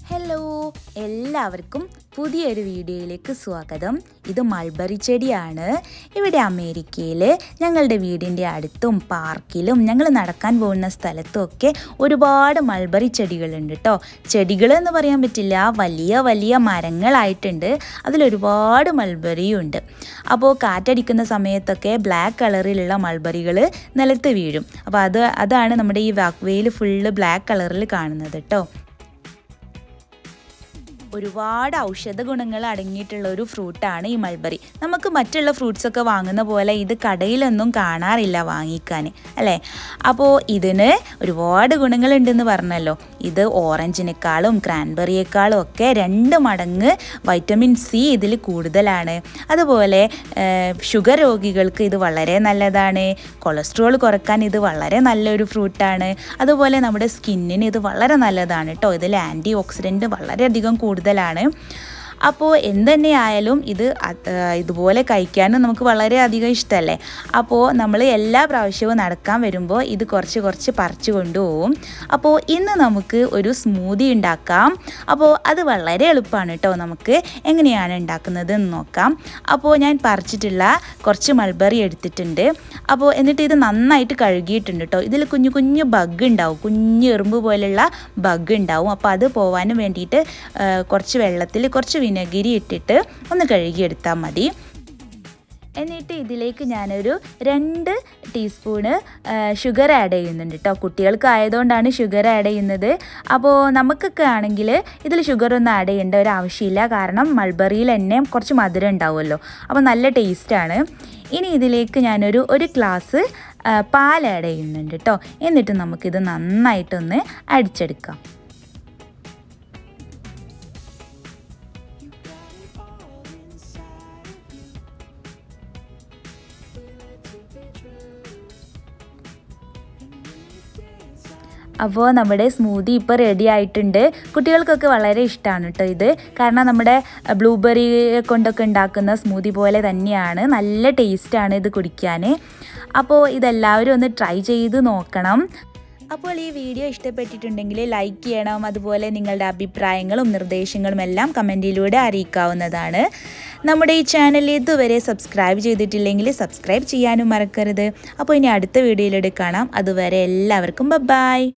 hello എല്ലാവർക്കും പുതിയൊരു വീഡിയോയിലേക്ക് സ്വാഗതം ഇത് മൾബറി ചെടിയാണ് ഇവിടെ അമേരിക്കയിൽ ഞങ്ങളുടെ വീടിൻ്റെ അടുത്തും പാർക്കിലും ഞങ്ങൾ നടക്കാൻ പോകുന്ന സ്ഥലത്തും ഒക്കെ ഒരുപാട് മൾബറി ചെടികളുണ്ട് കേട്ടോ ചെടികൾ എന്ന് പറയാൻ പറ്റില്ല വലിയ വലിയ മരങ്ങളായിട്ടുണ്ട് അതിലൊരുപാട് മൾബറിയും ഉണ്ട് അപ്പോൾ കാറ്റടിക്കുന്ന സമയത്തൊക്കെ ബ്ലാക്ക് കളറിലുള്ള മൾബറികൾ നിലത്ത് വീഴും അപ്പോൾ അത് അതാണ് നമ്മുടെ ഈ വാക്ക് വേയിൽ ഫുള്ള് ബ്ലാക്ക് കളറിൽ കാണുന്നത് കേട്ടോ ഒരുപാട് ഔഷധ ഗുണങ്ങൾ അടങ്ങിയിട്ടുള്ള ഒരു ഫ്രൂട്ടാണ് ഈ മൾബറി നമുക്ക് മറ്റുള്ള ഫ്രൂട്ട്സ് ഒക്കെ വാങ്ങുന്ന പോലെ ഇത് കടയിലൊന്നും കാണാറില്ല വാങ്ങിക്കാൻ അല്ലേ അപ്പോൾ ഇതിന് ഒരുപാട് ഗുണങ്ങളുണ്ടെന്ന് പറഞ്ഞല്ലോ ഇത് ഓറഞ്ചിനേക്കാളും ക്രാൻബെറിയേക്കാളും ഒക്കെ രണ്ട് മടങ്ങ് വൈറ്റമിൻ സി ഇതിൽ കൂടുതലാണ് അതുപോലെ ഷുഗർ രോഗികൾക്ക് ഇത് വളരെ നല്ലതാണ് കൊളസ്ട്രോൾ കുറക്കാൻ ഇത് വളരെ നല്ലൊരു ഫ്രൂട്ടാണ് അതുപോലെ നമ്മുടെ സ്കിന്നിന് ഇത് വളരെ നല്ലതാണ് കേട്ടോ ഇതിൽ ആൻറ്റി ഓക്സിഡൻറ്റ് വളരെയധികം കൂടുതലാണ് അപ്പോൾ എന്തുതന്നെ ആയാലും ഇത് ഇതുപോലെ കഴിക്കാനും നമുക്ക് വളരെയധികം ഇഷ്ടമല്ലേ അപ്പോൾ നമ്മൾ എല്ലാ പ്രാവശ്യവും നടക്കാൻ വരുമ്പോൾ ഇത് കുറച്ച് കുറച്ച് പറിച്ചു കൊണ്ടുപോകും അപ്പോൾ ഇന്ന് നമുക്ക് ഒരു സ്മൂതി ഉണ്ടാക്കാം അപ്പോൾ അത് വളരെ എളുപ്പമാണ് കേട്ടോ നമുക്ക് എങ്ങനെയാണ് ഉണ്ടാക്കുന്നത് എന്ന് നോക്കാം അപ്പോൾ ഞാൻ പറിച്ചിട്ടുള്ള കുറച്ച് മൾബറി എടുത്തിട്ടുണ്ട് അപ്പോൾ എന്നിട്ട് ഇത് നന്നായിട്ട് കഴുകിയിട്ടുണ്ട് കേട്ടോ ഇതിൽ കുഞ്ഞു കുഞ്ഞു ബഗ് ഉണ്ടാവും കുഞ്ഞു എറുമ്പ് പോലെയുള്ള ബഗ് ഉണ്ടാവും അപ്പോൾ അത് പോവാനും വേണ്ടിയിട്ട് കുറച്ച് വെള്ളത്തിൽ കുറച്ച് വിനഗിരി ഇട്ടിട്ട് ഒന്ന് കഴുകിയെടുത്താൽ മതി എന്നിട്ട് ഇതിലേക്ക് ഞാനൊരു രണ്ട് ടീസ്പൂണ് ഷുഗർ ആഡ് ചെയ്യുന്നുണ്ട് കേട്ടോ കുട്ടികൾക്ക് ആയതുകൊണ്ടാണ് ഷുഗർ ആഡ് ചെയ്യുന്നത് അപ്പോൾ നമുക്കൊക്കെ ആണെങ്കിൽ ഇതിൽ ഷുഗർ ഒന്നും ആഡ് ചെയ്യേണ്ട ഒരു ആവശ്യമില്ല കാരണം മൾബറിയിൽ തന്നെ കുറച്ച് മധുരം ഉണ്ടാവുമല്ലോ അപ്പോൾ നല്ല ടേസ്റ്റാണ് ഇനി ഇതിലേക്ക് ഞാനൊരു ഒരു ഗ്ലാസ് പാൽ ആഡ് ചെയ്യുന്നുണ്ട് കേട്ടോ എന്നിട്ട് നമുക്കിത് നന്നായിട്ടൊന്ന് അടിച്ചെടുക്കാം അപ്പോൾ നമ്മുടെ സ്മൂതി ഇപ്പോൾ റെഡി ആയിട്ടുണ്ട് കുട്ടികൾക്കൊക്കെ വളരെ ഇഷ്ടമാണ് കേട്ടോ ഇത് കാരണം നമ്മുടെ ബ്ലൂബെറി കൊണ്ടൊക്കെ ഉണ്ടാക്കുന്ന സ്മൂതി പോലെ തന്നെയാണ് നല്ല ടേസ്റ്റാണ് ഇത് കുടിക്കാൻ അപ്പോൾ ഇതെല്ലാവരും ഒന്ന് ട്രൈ ചെയ്ത് നോക്കണം അപ്പോൾ ഈ വീഡിയോ ഇഷ്ടപ്പെട്ടിട്ടുണ്ടെങ്കിൽ ലൈക്ക് ചെയ്യണം അതുപോലെ നിങ്ങളുടെ അഭിപ്രായങ്ങളും നിർദ്ദേശങ്ങളും എല്ലാം കമൻറ്റിലൂടെ അറിയിക്കാവുന്നതാണ് നമ്മുടെ ഈ ചാനൽ ഇതുവരെ സബ്സ്ക്രൈബ് ചെയ്തിട്ടില്ലെങ്കിൽ സബ്സ്ക്രൈബ് ചെയ്യാനും മറക്കരുത് അപ്പോൾ ഇനി അടുത്ത വീഡിയോയിലൂടെ കാണാം അതുവരെ എല്ലാവർക്കും ബൈ